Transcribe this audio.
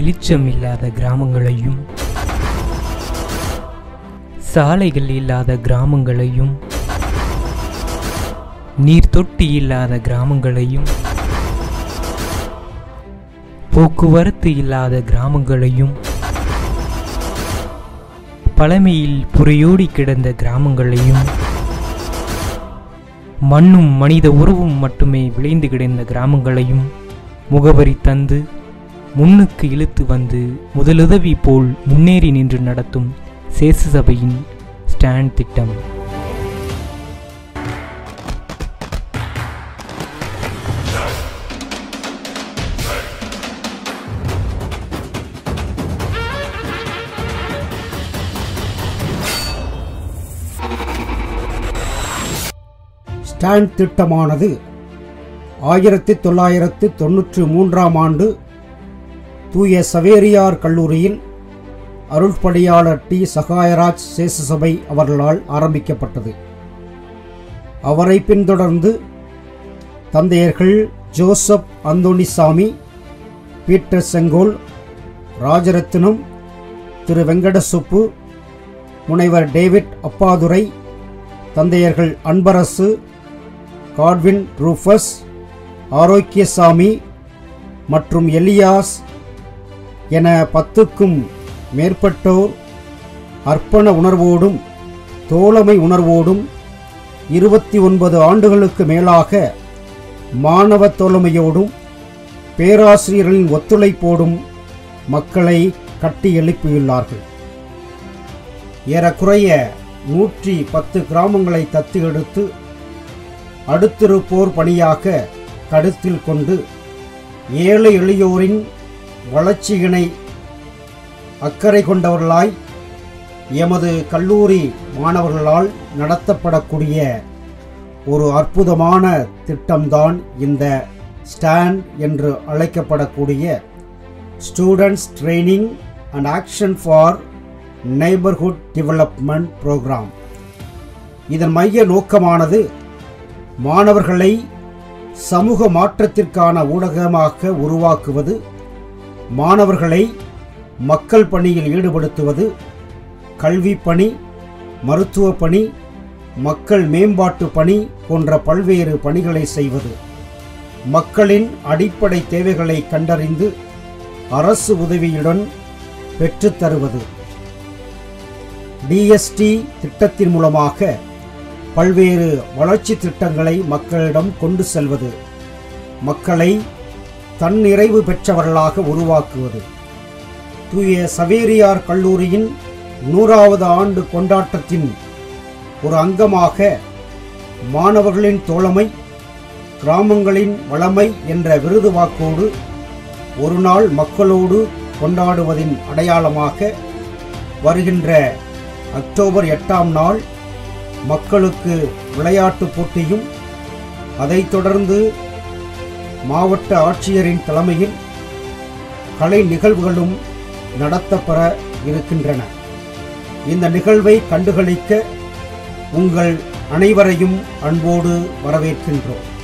வெளிச்சம் இல்லாத கிராமங்களையும் சாலைகள் இல்லாத கிராமங்களையும் நீர் தொட்டி இல்லாத கிராமங்களையும் போக்குவரத்து இல்லாத கிராமங்களையும் பழமையில் புரையோடி கிடந்த கிராமங்களையும் மண்ணும் மனித உறவும் மட்டுமே விளைந்து கிடந்த கிராமங்களையும் முகவரி தந்து முன்னுக்கு இழுத்து வந்து முதலுதவி போல் முன்னேறி நின்று நடத்தும் சேசு சபையின் ஸ்டாண்ட் திட்டம் ஸ்டாண்ட் திட்டமானது ஆயிரத்தி தொள்ளாயிரத்து தொன்னூற்று மூன்றாம் ஆண்டு தூய சவேரியார் கல்லூரியில் அருள்பணியாளர் டி சகாயராஜ் சேசுசபை அவர்களால் ஆரம்பிக்கப்பட்டது அவரை பின்தொடர்ந்து தந்தையர்கள் ஜோசப் அந்தோணிசாமி பீட்டர் செங்கோல் ராஜரத்தினம் திரு வெங்கடசுப்பு முனைவர் டேவிட் அப்பாதுரை தந்தையர்கள் அன்பரசு காட்வின் ரூஃபஸ் ஆரோக்கியசாமி மற்றும் எலியாஸ் என பத்துக்கும் மேற்பட்டோர் அர்ப்பண உணர்வோடும் தோழமை உணர்வோடும் இருபத்தி ஒன்பது ஆண்டுகளுக்கு மேலாக மாணவ தோழமையோடும் பேராசிரியர்களின் ஒத்துழைப்போடும் மக்களை கட்டி எழுப்பியுள்ளார்கள் ஏறக்குறைய நூற்றி பத்து கிராமங்களை தத்து எடுத்து அடுத்திருப்போர் பணியாக கருத்தில் கொண்டு ஏழை எளியோரின் வளர்ச்சியினை அக்கறை கொண்டவர்களாய் எமது கல்லூரி மாணவர்களால் நடத்தப்படக்கூடிய ஒரு அற்புதமான திட்டம்தான் இந்த ஸ்டாண்ட் என்று அழைக்கப்படக்கூடிய students training and action for neighbourhood development programme இதன் மைய நோக்கமானது மாணவர்களை சமூக மாற்றத்திற்கான ஊடகமாக உருவாக்குவது மாணவர்களை மக்கள் பணியில் ஈடுபடுத்துவது கல்வி பணி மருத்துவ பணி மக்கள் மேம்பாட்டு பணி போன்ற பல்வேறு பணிகளை செய்வது மக்களின் அடிப்படை தேவைகளை கண்டறிந்து அரசு உதவியுடன் பெற்றுத் தருவது டிஎஸ்டி திட்டத்தின் மூலமாக பல்வேறு வளர்ச்சி திட்டங்களை மக்களிடம் கொண்டு செல்வது மக்களை தன்னிறைவு பெற்றவர்களாக உருவாக்குவது தூய சவேரியார் கல்லூரியின் நூறாவது ஆண்டு கொண்டாட்டத்தின் ஒரு அங்கமாக மாணவர்களின் தோழமை கிராமங்களின் வளமை என்ற விருது வாக்கோடு ஒரு நாள் மக்களோடு கொண்டாடுவதின் அடையாளமாக வருகின்ற அக்டோபர் எட்டாம் நாள் மக்களுக்கு விளையாட்டுப் போட்டியும் அதைத் தொடர்ந்து மாவட்ட ஆட்சியரின் தலைமையில் கலை நிகழ்வுகளும் நடத்தப்பெற இருக்கின்றன இந்த நிகழ்வை கண்டுகளிக்க உங்கள் அனைவரையும் அன்போடு வரவேற்கின்றோம்